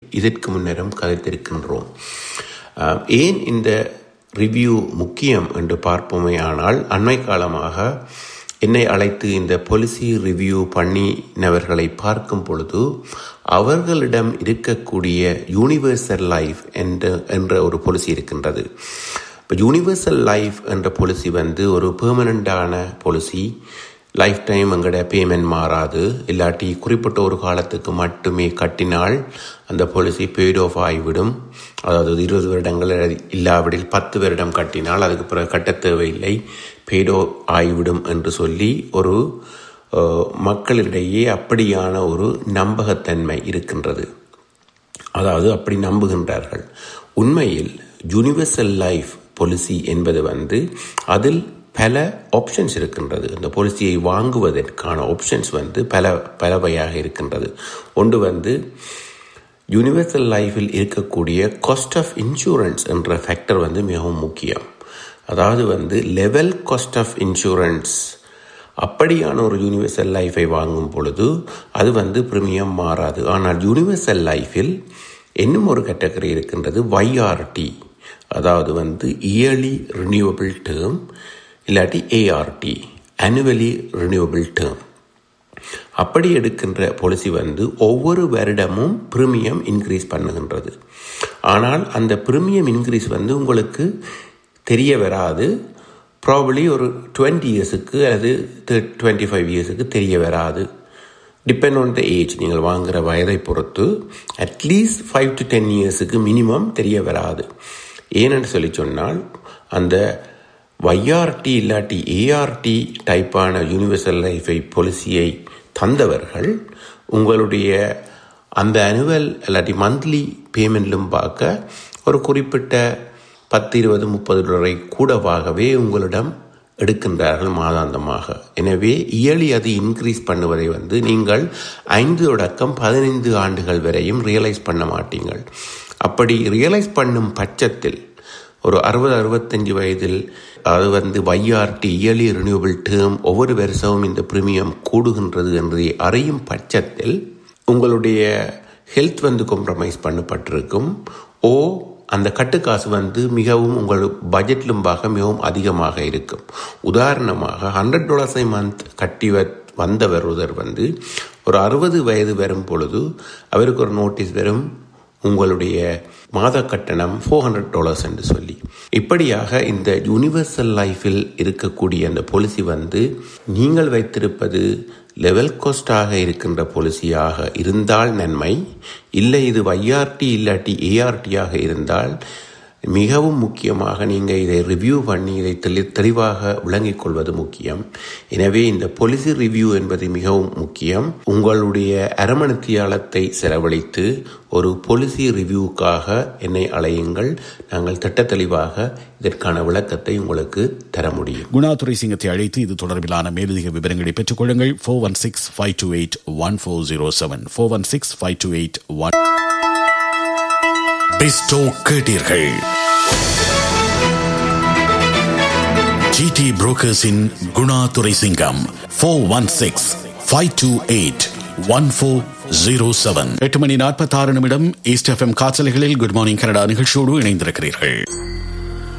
இதற்கு முன்னரும் கதைத்திருக்கின்றோம் அஹ், ஏன் இந்த ரிவ்யூ முக்கியம் என்று பார்ப்போமே ஆனால் அண்மை காலமாக என்னை அழைத்து இந்த பாலிசி ரிவ்யூ பண்ணினவர்களை பார்க்கும் பொழுது அவர்களிடம் இருக்கக்கூடிய யூனிவர்சல் லைஃப் என்ற என்ற ஒரு பாலிசி இருக்கின்றது இப்போ யூனிவர்சல் லைஃப் என்ற பாலிசி வந்து ஒரு பெர்மனண்டான பாலிசி லைஃப் டைம் எங்கட பேமெண்ட் மாறாது இல்லாட்டி குறிப்பிட்ட ஒரு காலத்துக்கு மட்டுமே கட்டினால் அந்த பாலிசி பெய்ட் ஆஃப் ஆகிவிடும் அதாவது இருபது வருடங்கள் இல்லாவிடில் பத்து வருடம் கட்டினால் அதுக்கு பிறகு கட்டத் தேவையில்லை பெய்ட் ஆஃப் ஆகிவிடும் என்று சொல்லி ஒரு அஹ், மக்களிடையே அப்படியான ஒரு நம்பகத்தன்மை இருக்கின்றது அதாவது அப்படி நம்புகின்றார்கள் உண்மையில் யூனிவர்சல் லைஃப் பாலிசி என்பது வந்து அதில் பல ஆப்ஷன்ஸ் இருக்கின்றது இந்த பாலிசியை வாங்குவதற்கான ஆப்ஷன்ஸ் வந்து பல பலவையாக இருக்கின்றது ஒன்று வந்து யூனிவர்சல் லைஃபில் இருக்கக்கூடிய காஸ்ட் ஆஃப் இன்சூரன்ஸ் என்ற ஃபேக்டர் வந்து மிகவும் முக்கியம் அதாவது வந்து லெவல் காஸ்ட் ஆஃப் இன்சூரன்ஸ் அப்படியான ஒரு யூனிவர்சல் லைஃபை வாங்கும் பொழுது அது வந்து பிரீமியம் மாறாது ஆனால் யூனிவர்சல் லைஃபில் இன்னும் ஒரு கேட்டகரி இருக்கின்றது YRT அதாவது வந்து இயர்லி ரினியூவபிள் டேர்ம் இல்லாட்டி ஏஆர்டி annually ரினியூவபிள் டேர்ம் அப்படி எடுக்கின்ற பாலிசி வந்து ஒவ்வொரு வருடமும் பிரீமியம் இன்க்ரீஸ் பண்ணுகின்றது ஆனால் அந்த பிரீமியம் இன்க்ரீஸ் வந்து உங்களுக்கு தெரிய வராது ப்ராபலி ஒரு டுவெண்ட்டி இயர்ஸுக்கு அல்லது டுவெண்ட்டி ஃபைவ் இயர்ஸுக்கு தெரிய வராது டிபெண்ட் ஆன் த ஏஜ் நீங்கள் வாங்குகிற வயதை பொறுத்து அட்லீஸ்ட் ஃபைவ் டு டென் இயர்ஸுக்கு மினிமம் தெரிய வராது ஏனென்று சொல்லி சொன்னால் அந்த YRT இல்லாட்டி ஏஆர்டி டைப்பான யூனிவர்சல் லைஃபை பாலிசியை தந்தவர்கள் உங்களுடைய அந்த அனுவல் இல்லாட்டி மந்த்லி பேமெண்ட்லும் பார்க்க ஒரு குறிப்பிட்ட பத்து இருபது முப்பது டாலரை கூடவாகவே உங்களிடம் எடுக்கின்றார்கள் மாதாந்தமாக எனவே இயலி அது இன்க்ரீஸ் பண்ணுவதை வந்து நீங்கள் ஐந்து தொடக்கம் பதினைந்து ஆண்டுகள் வரையும் ரியலைஸ் பண்ண மாட்டீங்கள் அப்படி ரியலைஸ் பண்ணும் பட்சத்தில் ஒரு அறுபது அறுபத்தஞ்சு வயதில் அது வந்து வைஆர்டி இயர்லி ரினியூவபிள் டேர்ம் ஒவ்வொரு வருஷமும் இந்த பிரீமியம் கூடுகின்றது என்பதை அறியும் பட்சத்தில் உங்களுடைய ஹெல்த் வந்து காம்ப்ரமைஸ் பண்ணப்பட்டிருக்கும் ஓ அந்த கட்டுக்காசு வந்து மிகவும் உங்கள் பட்ஜெட்லும் பார்க்க மிகவும் அதிகமாக இருக்கும் உதாரணமாக ஹண்ட்ரட் டாலர்ஸை மந்த் கட்டி வ- வந்தவர் ஒருவர் வந்து ஒரு அறுபது வயது வரும் பொழுது அவருக்கு ஒரு நோட்டீஸ் வரும் உங்களுடைய மாத கட்டணம் ஃபோர் ஹண்ட்ரட் டாலர்ஸ் என்று சொல்லி இப்படியாக இந்த யூனிவர்சல் லைஃபில் இருக்கக்கூடிய அந்த பாலிசி வந்து நீங்கள் வைத்திருப்பது லெவல் காஸ்டாக இருக்கின்ற பாலிசியாக இருந்தால் நன்மை இல்லை இது YRT இல்லாட்டி ஏஆர்டியாக இருந்தால் மிகவும் முக்கியமாக நீங்கள் இதை ரிவ்யூ பண்ணி இதை தெளி தெளிவாக விளங்கிக் கொள்வது முக்கியம் எனவே இந்த பாலிசி ரிவ்யூ என்பது மிகவும் முக்கியம் உங்களுடைய அரமணித்தியாலத்தை செலவழித்து ஒரு பாலிசி ரிவ்யூக்காக என்னை அழையுங்கள் நாங்கள் திட்ட தெளிவாக இதற்கான விளக்கத்தை உங்களுக்கு தர முடியும் குணா துரைசிங்கத்தை அழைத்து இது தொடர்பிலான மேலதிக விவரங்களை பெற்றுக் கொள்ளுங்கள் four one six five two eight one four zero seven four one six five two eight one பெஸ்டோ கேட்டீர்கள் ஜிடி புரோக்கர்ஸின் Guna Thuraisingam four one six five two eight one four zero seven எட்டு மணி நாற்பத்தாறு நிமிடம் ஈஸ்ட் எஃப்எம் காற்றலைகளில் குட் மார்னிங் கனடா நிகழ்ச்சியோடு இணைந்திருக்கிறீர்கள்